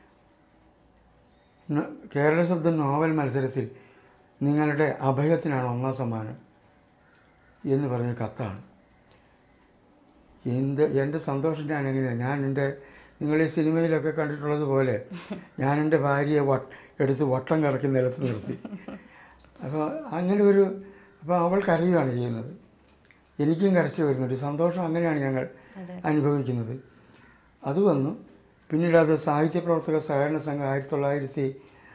ന- കേരള ശബ്ദം നോവൽ മത്സരത്തിൽ നിങ്ങളുടെ അഭയത്തിനാണ് ഒന്നാം സമ്മാനം എന്ന് പറഞ്ഞ കത്താണ് എന്ത് എൻ്റെ സന്തോഷം ഞാൻ എങ്ങനെയാണ് ഞാൻ എൻ്റെ നിങ്ങൾ ഈ സിനിമയിലൊക്കെ കണ്ടിട്ടുള്ളത് പോലെ ഞാൻ എൻ്റെ ഭാര്യയെ വട്ട് എടുത്ത് വട്ടം കറക്കി നിലത്ത് നിർത്തി അപ്പോൾ അങ്ങനെ ഒരു അപ്പോൾ അവൾ കരയുകയാണ് ചെയ്യുന്നത് എനിക്കും കരച്ചു വരുന്നുണ്ട് സന്തോഷം അങ്ങനെയാണ് ഞങ്ങൾ അനുഭവിക്കുന്നത് അത് വന്നു പിന്നീട് അത് സാഹിത്യ പ്രവർത്തക സഹകരണ സംഘം ആയിരത്തി തൊള്ളായിരത്തി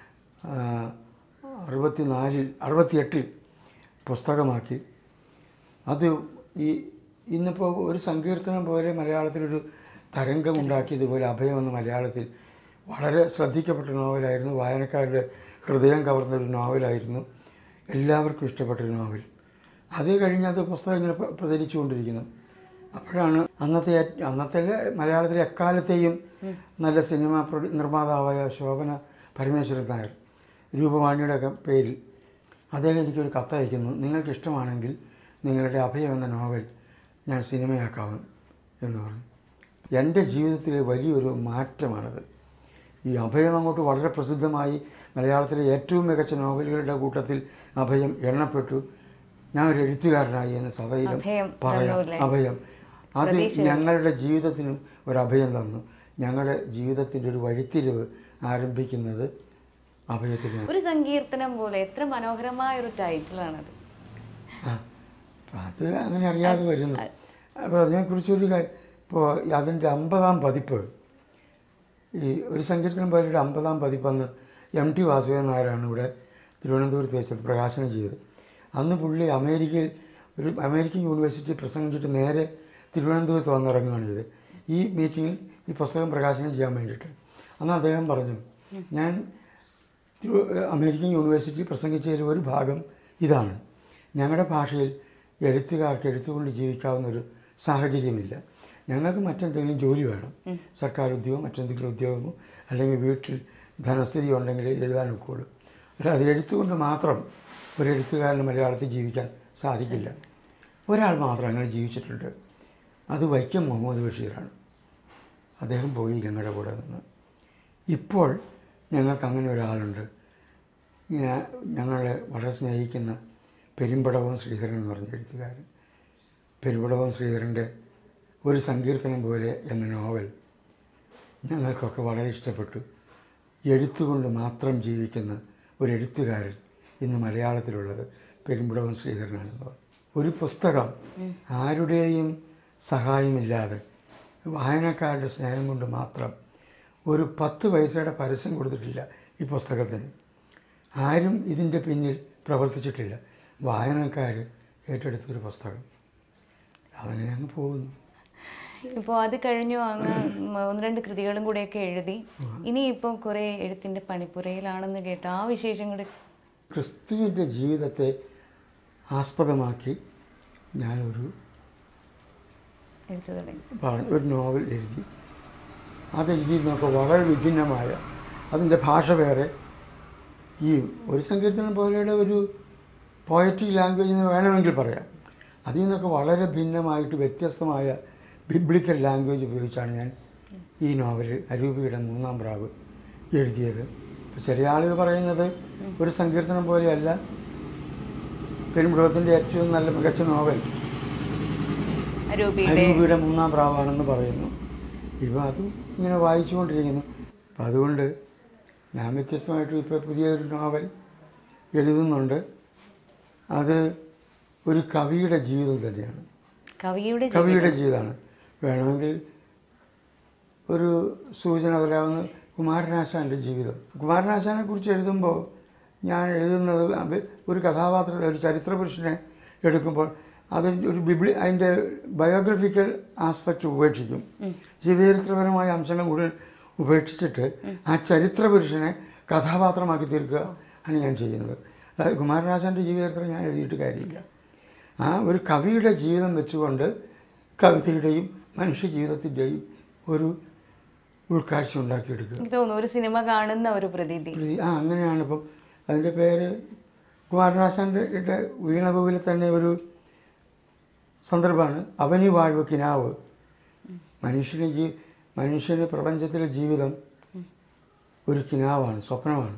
അറുപത്തി നാലിൽ അറുപത്തിയെട്ടിൽ പുസ്തകമാക്കി അത് ഈ ഇന്നിപ്പോൾ ഒരു സങ്കീർത്തനം പോലെ മലയാളത്തിലൊരു തരംഗം ഉണ്ടാക്കിയതുപോലെ അഭയം എന്ന മലയാളത്തിൽ വളരെ ശ്രദ്ധിക്കപ്പെട്ട നോവലായിരുന്നു വായനക്കാരുടെ ഹൃദയം കവർന്ന ഒരു നോവലായിരുന്നു എല്ലാവർക്കും ഇഷ്ടപ്പെട്ടൊരു നോവൽ അത് കഴിഞ്ഞ് അത് പുസ്തകം ഇങ്ങനെ പ്ര- പ്രചരിച്ചുകൊണ്ടിരിക്കുന്നു അപ്പോഴാണ് അന്നത്തെ ഏറ്റ്- അന്നത്തെ മലയാളത്തിലെ എക്കാലത്തെയും നല്ല സിനിമ പ്രൊഡ്യൂ നിർമ്മാതാവായ ശോഭന പരമേശ്വരൻ നായർ രൂപവാണിയുടെ ഒക്കെ പേരിൽ അദ്ദേഹം എനിക്കൊരു കത്തയക്കുന്നു നിങ്ങൾക്ക് ഇഷ്ടമാണെങ്കിൽ നിങ്ങളുടെ അഭയം എന്ന നോവൽ ഞാൻ സിനിമയാക്കാവും എന്ന് പറഞ്ഞു എൻ്റെ ജീവിതത്തിലെ വലിയൊരു മാറ്റമാണത് ഈ അഭയം അങ്ങോട്ട് വളരെ പ്രസിദ്ധമായി മലയാളത്തിലെ ഏറ്റവും മികച്ച നോവലുകളുടെ കൂട്ടത്തിൽ അഭയം എണ്ണപ്പെട്ടു ഞാൻ ഒരു എഴുത്തുകാരനായി എന്ന് സദൈവം അഭയം പറയാം തന്നൂല്ലേ? അഭയം അത് പ്രതീക്ഷ ഞങ്ങളുടെ ജീവിതത്തിനും ഒരു അഭയം തന്നു ഞങ്ങളുടെ ജീവിതത്തിൻ്റെ ഒരു വഴിത്തിരിവ് ആരംഭിക്കുന്നത് അഭയത്തിൽ നിന്ന്. ഒരു സങ്കീർത്തനം പോലെ എത്ര മനോഹരമായ ഒരു ടൈറ്റിലാണത് ആ അപ്പം അത് അങ്ങനെ അറിയാതെ വരുന്നു അപ്പോൾ അതിനെക്കുറിച്ചൊരു കാര്യം ഇപ്പോൾ അതിൻ്റെ അമ്പതാം പതിപ്പ് ഈ ഒരു സങ്കീർത്തനം പോലെയുടെ അമ്പതാം പതിപ്പന്ന് എം ടി വാസുദേവൻ നായരാണ് ഇവിടെ തിരുവനന്തപുരത്ത് വെച്ചത് പ്രകാശനം ചെയ്തത് അന്ന് പുള്ളി അമേരിക്കയിൽ ഒരു അമേരിക്കൻ യൂണിവേഴ്സിറ്റി പ്രസംഗിച്ചിട്ട് നേരെ തിരുവനന്തപുരത്ത് വന്നിറങ്ങുകയാണ് ചെയ്തത് ഈ മീറ്റിങ്ങിൽ ഈ പുസ്തകം പ്രകാശനം ചെയ്യാൻ വേണ്ടിയിട്ട് അന്ന് അദ്ദേഹം പറഞ്ഞു ഞാൻ തിരു- അമേരിക്കൻ യൂണിവേഴ്സിറ്റി പ്രസംഗിച്ചതിൽ ഒരു ഭാഗം ഇതാണ് ഞങ്ങളുടെ ഭാഷയിൽ എഴുത്തുകാർക്ക് എഴുത്തുകൊണ്ട് ജീവിക്കാവുന്ന ഒരു സാഹചര്യമില്ല ഞങ്ങൾക്ക് മറ്റെന്തെങ്കിലും ജോലി വേണം സർക്കാർ ഉദ്യോഗം മറ്റെന്തെങ്കിലും ഉദ്യോഗമോ അല്ലെങ്കിൽ വീട്ടിൽ ധനസ്ഥിതി ഉണ്ടെങ്കിൽ എഴുതാൻ ഒക്കുള്ളൂ അല്ല അത് എഴുത്തുകൊണ്ട് മാത്രം ഒരു എഴുത്തുകാരന് മലയാളത്തിൽ ജീവിക്കാൻ സാധിക്കില്ല ഒരാൾ മാത്രം അങ്ങനെ ജീവിച്ചിട്ടുണ്ട് അത് വൈക്കം മുഹമ്മദ് ബഷീറാണ് അദ്ദേഹം പോയി ഞങ്ങളുടെ കൂടെ നിന്ന് ഇപ്പോൾ ഞങ്ങൾക്ക് അങ്ങനെ ഒരാളുണ്ട് ഞാൻ ഞങ്ങളെ വളരെ സ്നേഹിക്കുന്ന പെരുമ്പടവം ശ്രീധരൻ എന്ന് പറഞ്ഞ എഴുത്തുകാരൻ പെരുമ്പടവം ശ്രീധരൻ്റെ ഒരു സങ്കീർത്തനം പോലെ എന്ന നോവൽ ഞങ്ങൾക്കൊക്കെ വളരെ ഇഷ്ടപ്പെട്ടു എഴുത്തുകൊണ്ട് മാത്രം ജീവിക്കുന്ന ഒരു എഴുത്തുകാരൻ ഇന്ന് മലയാളത്തിലുള്ളത് പെരുമ്പടവം ശ്രീധരനാണെന്ന് പറഞ്ഞു ഒരു പുസ്തകം ആരുടെയും സഹായമില്ലാതെ വായനക്കാരുടെ സ്നേഹം കൊണ്ട് മാത്രം ഒരു പത്ത് പൈസയുടെ പരസ്യം കൊടുത്തിട്ടില്ല ഈ പുസ്തകത്തിന് ആരും ഇതിൻ്റെ പിന്നിൽ പ്രവർത്തിച്ചിട്ടില്ല വായനക്കാർ ഏറ്റെടുത്തൊരു പുസ്തകം അതങ്ങനെ അങ്ങ് പോകുന്നു ഇപ്പോൾ അത് കഴിഞ്ഞു അങ്ങ് ഉം ഒന്ന് രണ്ട് കൃതികളും കൂടെയൊക്കെ എഴുതി ഇനിയിപ്പോൾ കുറേ എഴുത്തിൻ്റെ പണിപ്പുരയിലാണെന്ന് കേട്ടു ആ വിശേഷം കൂടി ക്രിസ്തുവിൻ്റെ ജീവിതത്തെ ആസ്പദമാക്കി ഞാനൊരു എഴുത്തു തുടങ്ങി പറഞ്ഞ ഒരു നോവൽ എഴുതി അത് ഇതിൽ നിന്നൊക്കെ വളരെ വിഭിന്നമായ അതിൻ്റെ ഭാഷ വേറെ ഈ ഒരു സങ്കീർത്തനം പോലെയുടെ ഒരു പോയട്രിക് ലാംഗ്വേജ് എന്ന് വേണമെങ്കിൽ പറയാം അതിൽ നിന്നൊക്കെ വളരെ ഭിന്നമായിട്ട് വ്യത്യസ്തമായ ബിബ്ലിക്കൽ ലാംഗ്വേജ് ഉപയോഗിച്ചാണ് ഞാൻ ഈ നോവൽ അരൂപിയുടെ മൂന്നാം പ്രാവ് എഴുതിയത് ഇപ്പോൾ ചില ആളുകൾ പറയുന്നത് ഒരു സങ്കീർത്തനം പോലെയല്ല പെരുമ്പടവത്തിൻ്റെ ഏറ്റവും നല്ല മികച്ച നോവൽ രൂപയുടെ അരൂപിയുടെ മൂന്നാം പ്രാവാണെന്ന് പറയുന്നു ഇവ അതും ഇങ്ങനെ വായിച്ചുകൊണ്ടിരിക്കുന്നു അപ്പം അതുകൊണ്ട് ഞാൻ വ്യത്യസ്തമായിട്ട് ഇപ്പോൾ പുതിയൊരു നോവൽ എഴുതുന്നുണ്ട് അത് ഒരു കവിയുടെ ജീവിതം തന്നെയാണ് കവിയുടെ ജീവിതം. കവിയുടെ ജീവിതമാണ് വേണമെങ്കിൽ ഒരു സൂചന പറയാവുന്ന കുമാരനാശാൻ്റെ ജീവിതം കുമാരനാശാനെ കുറിച്ച് എഴുതുമ്പോൾ ഞാൻ എഴുതുന്നത് അത് ഒരു കഥാപാത്രത്തെ ഒരു ചരിത്ര പുരുഷനെ എടുക്കുമ്പോൾ അത് ഒരു ബിബ്ലി അതിൻ്റെ ബയോഗ്രഫിക്കൽ ആസ്പെക്റ്റ് ഉപേക്ഷിക്കും ജീവചരിത്രപരമായ അംശങ്ങൾ മുഴുവൻ ഉപേക്ഷിച്ചിട്ട് ആ ചരിത്ര പുരുഷനെ കഥാപാത്രമാക്കി തീർക്കുക ആണ് ഞാൻ ചെയ്യുന്നത് അതായത് കുമാരനാശാൻ്റെ ജീവചരിത്രം ഞാൻ എഴുതിയിട്ട് കാര്യമില്ല ആ ഒരു കവിയുടെ ജീവിതം വെച്ചുകൊണ്ട് കവിതയുടെയും മനുഷ്യ ജീവിതത്തിൻ്റെയും ഒരു ഉൾക്കാഴ്ച ഉണ്ടാക്കിയെടുക്കുക എനിക്ക് തോന്നുന്നു ഒരു സിനിമ കാണുന്ന ഒരു പ്രതീതി പ്രതി ആ അങ്ങനെയാണ് ഇപ്പം അതിൻ്റെ പേര് കുമാരനാശാൻ്റെ ഇട്ട വീണപൂവിൽ തന്നെ ഒരു സന്ദർഭമാണ് അവനി വാഴ്വ് കിനാവ് മനുഷ്യന് ജീ മനുഷ്യന് പ്രപഞ്ചത്തിലെ ജീവിതം ഒരു കിനാവാണ് സ്വപ്നമാണ്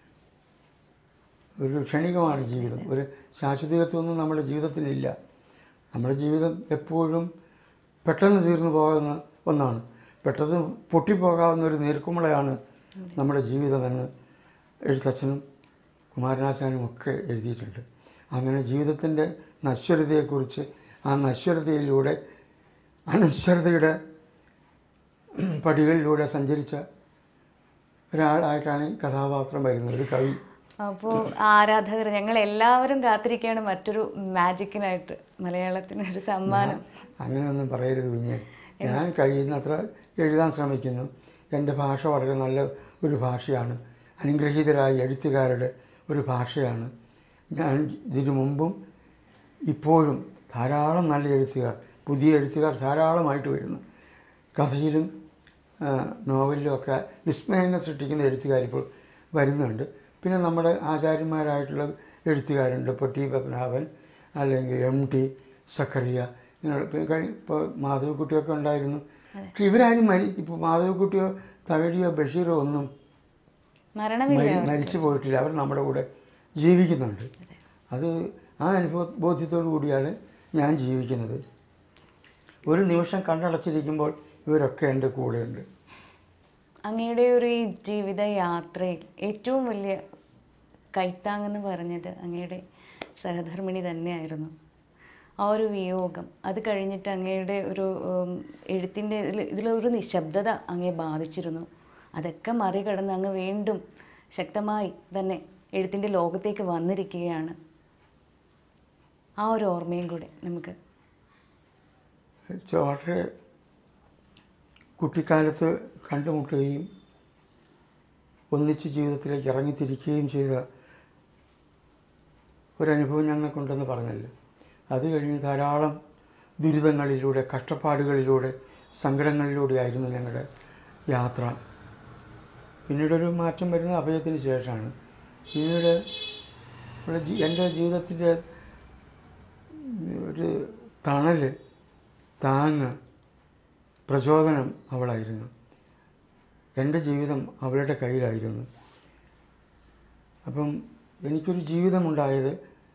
ഒരു ക്ഷണികമാണ് ജീവിതം ഒരു ശാശ്വതത്വമൊന്നും നമ്മുടെ ജീവിതത്തിലില്ല നമ്മുടെ ജീവിതം എപ്പോഴും പെട്ടെന്ന് തീർന്നു പോകുന്ന ഒന്നാണ് പെട്ടെന്ന് പൊട്ടിപ്പോകാവുന്ന ഒരു നീർക്കുമളയാണ് നമ്മുടെ ജീവിതമെന്ന് എഴുത്തച്ഛനും കുമാരനാശാനും ഒക്കെ എഴുതിയിട്ടുണ്ട് അങ്ങനെ ജീവിതത്തിൻ്റെ നശ്വരതയെക്കുറിച്ച് ആ നശ്വരതയിലൂടെ അനശ്വരതയുടെ പടികളിലൂടെ സഞ്ചരിച്ച ഒരാളായിട്ടാണ് ഈ കഥാപാത്രം വരുന്നത് ഒരു കവി അപ്പോൾ ആരാധകർ ഞങ്ങൾ എല്ലാവരും കാത്തിരിക്കുകയാണ് മറ്റൊരു മാജിക്കിനായിട്ട് മലയാളത്തിന് ഒരു സമ്മാനം അങ്ങനെയൊന്നും പറയരുത് കുഞ്ഞെ ഞാൻ കഴിയുന്നത്ര എഴുതാൻ ശ്രമിക്കുന്നു എൻ്റെ ഭാഷ വളരെ നല്ല ഒരു ഭാഷയാണ് അനുഗ്രഹീതരായ എഴുത്തുകാരുടെ ഒരു ഭാഷയാണ് ഞാൻ ഇതിനു മുമ്പും ഇപ്പോഴും ധാരാളം നല്ല എഴുത്തുകാർ പുതിയ എഴുത്തുകാർ ധാരാളമായിട്ട് വരുന്നു കഥയിലും ആ, നോവലിലും ഒക്കെ വിസ്മയങ്ങൾ സൃഷ്ടിക്കുന്ന എഴുത്തുകാരിപ്പോൾ വരുന്നുണ്ട് പിന്നെ നമ്മുടെ ആചാര്യന്മാരായിട്ടുള്ള എഴുത്തുകാരുണ്ട് ഇപ്പോൾ ടി പത്മനാഭൻ അല്ലെങ്കിൽ എം ടി സക്കറിയ ഇങ്ങനെയുള്ള ഇപ്പോൾ കഴി ഇപ്പോൾ മാധവക്കുട്ടിയൊക്കെ ഉണ്ടായിരുന്നു പക്ഷെ ഇവരാരും മരി ഇപ്പോൾ മാധവക്കുട്ടിയോ തകഴിയോ ബഷീറോ ഒന്നും മരണമില്ല മരി- മരിച്ചു പോയിട്ടില്ല അവർ നമ്മുടെ കൂടെ ജീവിക്കുന്നുണ്ട് അത് ആ അനുഭവ ബോധ്യത്തോടു കൂടിയാണ് ഞാൻ ജീവിക്കുന്നത് ഒരു നിമിഷം കണ്ണടച്ചിരിക്കുമ്പോൾ ഇവരൊക്കെ എൻ്റെ കൂടെയുണ്ട് അങ്ങയുടെ ഒരു ഈ ജീവിത യാത്രയിൽ ഏറ്റവും വലിയ കൈത്താങ്ങെന്ന് പറഞ്ഞത് അങ്ങയുടെ സഹധർമ്മിണി തന്നെയായിരുന്നു ആ ഒരു വിയോഗം അത് കഴിഞ്ഞിട്ട് അങ്ങയുടെ ഒരു ഉം, എഴുത്തിൻ്റെ ഇതിൽ ഇതിലൊരു നിശബ്ദത അങ്ങയെ ബാധിച്ചിരുന്നു അതൊക്കെ മറികടന്ന് അങ്ങ് വീണ്ടും ശക്തമായി തന്നെ എഴുത്തിൻ്റെ ലോകത്തേക്ക് വന്നിരിക്കുകയാണ് ആ ഒരു ഓർമ്മയും കൂടെ നമുക്ക് ചെ- വളരെ കുട്ടിക്കാലത്ത് കണ്ടുമുട്ടുകയും ഒന്നിച്ച് ജീവിതത്തിലേക്ക് ഇറങ്ങിത്തിരിക്കുകയും ചെയ്ത ഒരനുഭവം ഞങ്ങൾക്കുണ്ടെന്ന് പറഞ്ഞല്ലോ അത് കഴിഞ്ഞ് ധാരാളം ദുരിതങ്ങളിലൂടെ കഷ്ടപ്പാടുകളിലൂടെ സങ്കടങ്ങളിലൂടെയായിരുന്നു ഞങ്ങളുടെ യാത്ര പിന്നീടൊരു മാറ്റം വരുന്ന അഭയത്തിന് ശേഷമാണ് പിന്നീട് നമ്മുടെ ജീ- എൻ്റെ ജീവിതത്തിൻ്റെ ഒരു തണൽ താങ്ങ് പ്രചോദനം അവളായിരുന്നു എൻ്റെ ജീവിതം അവളുടെ കയ്യിലായിരുന്നു അപ്പം എനിക്കൊരു ജീവിതമുണ്ടായത്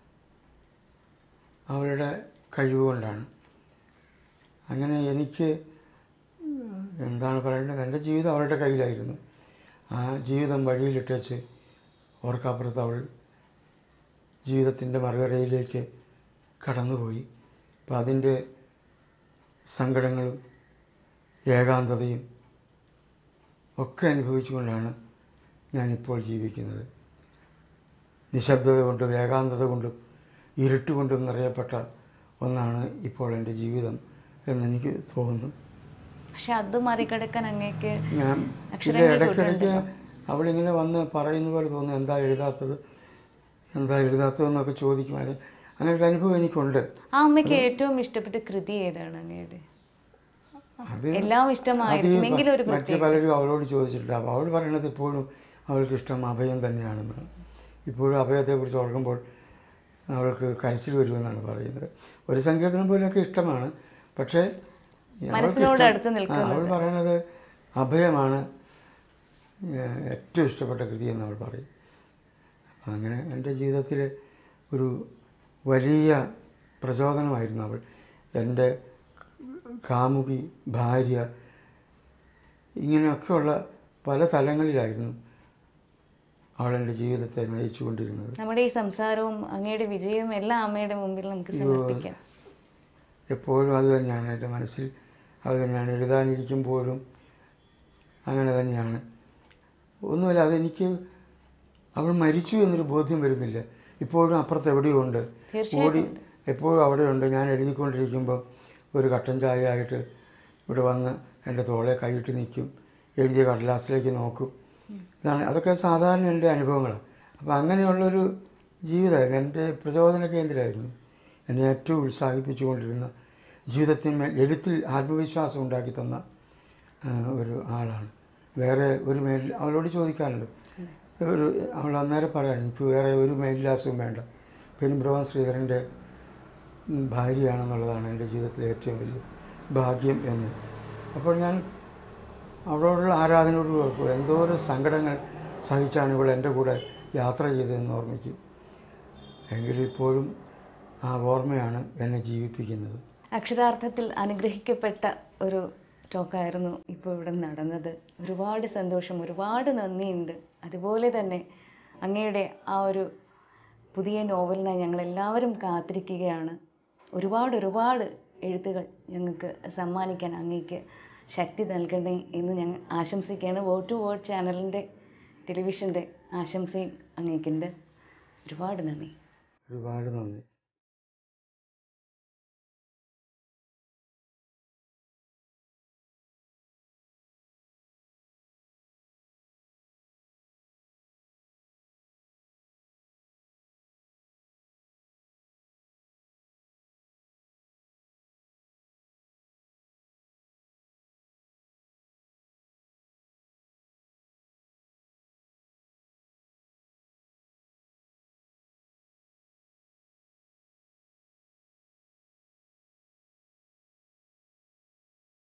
അവളുടെ കഴിവുകൊണ്ടാണ് അങ്ങനെ എനിക്ക് എന്താണ് പറയേണ്ടത് എൻ്റെ ജീവിതം അവളുടെ കയ്യിലായിരുന്നു ആ ജീവിതം വഴിയിലിട്ടേച്ച് ഓർക്കപ്പുറത്ത് അവൾ ജീവിതത്തിൻ്റെ മറുകരയിലേക്ക് കടന്നുപോയി അപ്പം അതിൻ്റെ സങ്കടങ്ങളും ഏകാന്തതയും ഒക്കെ അനുഭവിച്ചുകൊണ്ടാണ് ഞാനിപ്പോൾ ജീവിക്കുന്നത് നിശബ്ദത കൊണ്ടും ഏകാന്തത കൊണ്ടും ഇരുട്ട് കൊണ്ടും നിറയപ്പെട്ട ഒന്നാണ് ഇപ്പോൾ എൻ്റെ ജീവിതം എന്നെനിക്ക് തോന്നുന്നു പക്ഷെ അത് മറികടക്കാൻ അങ്ങേക്ക് ഞാൻ ഇതിൻ്റെ അക്ഷരങ്ങൾ ഇടയ്ക്കിടയ്ക്ക് അവളിങ്ങനെ വന്ന് പറയുന്ന പോലെ തോന്നുന്നു എന്താ എഴുതാത്തത് എന്താ എഴുതാത്തതെന്നൊക്കെ ചോദിക്കും അത് അങ്ങനെ ഒരു അനുഭവം എനിക്കുണ്ട് ആ അമ്മയ്ക്ക് ഏറ്റവും ഇഷ്ടപ്പെട്ട കൃതി ഏതാണ് അങ്ങയുടെ അത് എല്ലാം അത് ഇഷ്ടമായിരുന്നു എങ്കിലും ഒരു മറ്റു പലരും അവളോട് ചോദിച്ചിട്ടുണ്ട് അപ്പോൾ അവൾ പറയണത് ഇപ്പോഴും അവൾക്ക് ഇഷ്ടം അഭയം തന്നെയാണെന്ന് ഇപ്പോഴും അഭയത്തെക്കുറിച്ച് ഓർക്കുമ്പോൾ അവൾക്ക് കരച്ചിൽ വരുമെന്നാണ് പറയുന്നത് ഒരു സങ്കീർത്തനം പോലെയൊക്കെ ഇഷ്ടമാണ് പക്ഷേ അവൾക്ക് മനസ്സിനോട് ഇഷ്ടം- അടുത്ത് ആ, നിൽക്കുന്നത്. അവൾ പറയണത് അഭയമാണ് ഏഹ്, ഏറ്റവും ഇഷ്ടപ്പെട്ട കൃതി എന്ന് അവൾ പറയും അപ്പം അങ്ങനെ എൻ്റെ ജീവിതത്തിൽ ഒരു വലിയ പ്രചോദനമായിരുന്നു അവൾ എൻ്റെ കാമുകി ഭാര്യ ഇങ്ങനെയൊക്കെയുള്ള പല തലങ്ങളിലായിരുന്നു അവൾ എൻ്റെ ജീവിതത്തെ നയിച്ചുകൊണ്ടിരുന്നത് നമ്മുടെ ഈ സംസാരവും അങ്ങയുടെ വിജയവും എല്ലാം അമ്മയുടെ മുമ്പിൽ നമുക്ക് സമർപ്പിക്കാം എപ്പോഴും അത് തന്നെയാണ് എൻ്റെ മനസ്സിൽ അത് തന്നെയാണ് എഴുതാനിരിക്കുമ്പോഴും അങ്ങനെ തന്നെയാണ് ഒന്നുമില്ല അതെനിക്ക് അവൾ മരിച്ചു എന്നൊരു ബോധ്യം വരുന്നില്ല ഇപ്പോഴും അപ്പുറത്ത് എവിടെയോ ഉണ്ട് ഓടി എപ്പോഴും അവിടെയുണ്ട് ഞാൻ എഴുതിക്കൊണ്ടിരിക്കുമ്പോൾ ഒരു കട്ടൻ ചായ ആയിട്ട് ഇവിടെ വന്ന് എൻ്റെ തോളെ കൈയിട്ട് നിൽക്കും എഴുതിയ കടലാസിലേക്ക് നോക്കും ഇതാണ് അതൊക്കെ സാധാരണ എൻ്റെ അനുഭവങ്ങളാണ് അപ്പോൾ അങ്ങനെയുള്ളൊരു ജീവിതമായിരുന്നു എൻ്റെ പ്രചോദന കേന്ദ്രമായിരുന്നു എന്നെ ഏറ്റവും ഉത്സാഹിപ്പിച്ചുകൊണ്ടിരുന്ന ജീവിതത്തിന്മേൽ എഴുത്തിൽ ആത്മവിശ്വാസം ഉണ്ടാക്കി തന്ന ആ, ഒരു ആളാണ് വേറെ ഒരു മേൽ അവളോട് ചോദിക്കാനുണ്ട് ഒരു അവൾ അന്നേരം പറയാം എനിക്ക് വേറെ ഒരു മേൽവിലാസവും വേണ്ട പെരുമ്പ്രവൻ ശ്രീധരൻ്റെ ഉം, ഭാര്യയാണെന്നുള്ളതാണ് എൻ്റെ ജീവിതത്തിലെ ഏറ്റവും വലിയ ഭാഗ്യം എന്ന് അപ്പോൾ ഞാൻ അവളോടുള്ള ആരാധനയോട് ഓർക്കും എന്തോരം സങ്കടങ്ങൾ സഹിച്ചാണ് ഇവൾ എൻ്റെ കൂടെ യാത്ര ചെയ്തതെന്ന് ഓർമ്മിക്കും എങ്കിലും ഇപ്പോഴും ആ ഓർമ്മയാണ് എന്നെ ജീവിപ്പിക്കുന്നത് അക്ഷരാർത്ഥത്തിൽ അനുഗ്രഹിക്കപ്പെട്ട ഒരു ടോക്കായിരുന്നു ഇപ്പോൾ ഇവിടെ നടന്നത് ഒരുപാട് സന്തോഷം ഒരുപാട് നന്ദിയുണ്ട് അതുപോലെ തന്നെ അങ്ങയുടെ ആ ഒരു പുതിയ നോവലിനായി ഞങ്ങൾ എല്ലാവരും കാത്തിരിക്കുകയാണ് ഒരുപാട് ഒരുപാട് എഴുത്തുകൾ ഞങ്ങൾക്ക് സമ്മാനിക്കാൻ അങ്ങേക്ക് ശക്തി നൽകണേ എന്ന് ഞങ്ങൾ ആശംസിക്കുകയാണ് വേർഡ് ടു വേർഡ് ചാനലിൻ്റെ ടെലിവിഷൻ്റെ ആശംസയും അങ്ങേക്കുണ്ട് ഒരുപാട് നന്ദി ഒരുപാട് നന്ദി